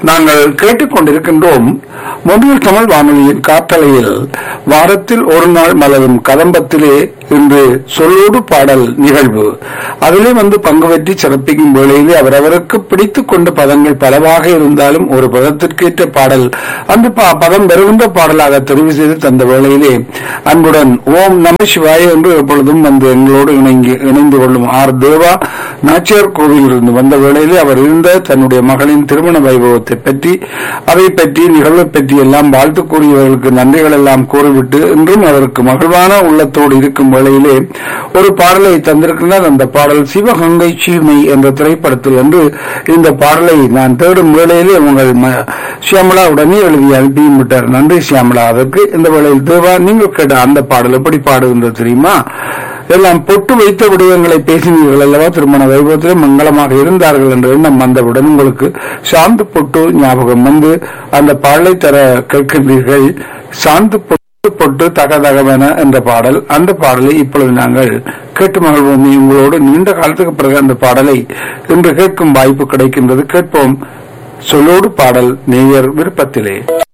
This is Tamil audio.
நாங்கள் கேட்டுக்கொண்டிருக்கின்றோம் மொழியில் தமிழ் வானொலியின் காற்றலையில் வாரத்தில் ஒரு நாள் மலரும் கதம்பத்திலே இன்று சொல்லோடு பாடல் நிகழ்வு அதிலே வந்து பங்கு பெற்றி சிறப்பிக்கும் வேளையிலே அவரவருக்கு பிடித்துக் கொண்ட பதங்கள் பலவாக இருந்தாலும் ஒரு பதத்திற்கேற்ற பாடல் அந்த ப- பதம் வருகின்ற பாடலாக தெரிவு செய்து தந்த வேளையிலே அன்புடன் ஓம் நம சிவாய என்று எப்பொழுதும் வந்து எங்களோடு இணங்கி இணைந்து கொள்ளும் ஆர் தேவா நாச்சியார் கோவிலிருந்து வந்த வேளையிலே அவர் இருந்த தன்னுடைய மகளின் திருமண வைபவத்தை பற்றி அதை பற்றி நிகழ்வை பற்றி எல்லாம் வாழ்த்து கூறியவர்களுக்கு நன்றிகள் எல்லாம் கூறிவிட்டு இன்றும் அவருக்கு மகிழ்வான உள்ளத்தோடு இருக்கும் வேளையிலே ஒரு பாடலை தந்திருக்கிறார் அந்த பாடல் சிவகங்கை சீமை என்ற திரைப்படத்தில் என்று இந்த பாடலை நான் தேடும் வேளையிலே உங்கள் ம- சியாமளா உடனே எழுதி அனுப்பியும் விட்டார் நன்றி சியாமளா அதற்கு இந்த வேளையில் தேவா நீங்கள் கேட்ட அந்த பாடல் எப்படி பாடுகின்றது தெரியுமா எல்லாம் பொட்டு வைத்த விடயங்களை பேசினீர்கள் அல்லவா திருமண வைபவத்திலே மங்களமாக இருந்தார்கள் என்ற எண்ணம் வந்தவுடன் உங்களுக்கு சாந்து பொட்டு ஞாபகம் வந்து அந்த பாடலை தர கேட்கின்றீர்கள் சாந்து பொட்டு பொட்டு தகதகவென என்ற பாடல் அந்த பாடலை இப்பொழுது நாங்கள் கேட்டு மகிழ்வோம் உங்களோடு நீண்ட காலத்துக்கு பிறகு அந்த பாடலை இன்று கேட்கும் வாய்ப்பு கிடைக்கின்றது கேட்போம் சொல்லோடு பாடல் நேயர் விருப்பத்திலே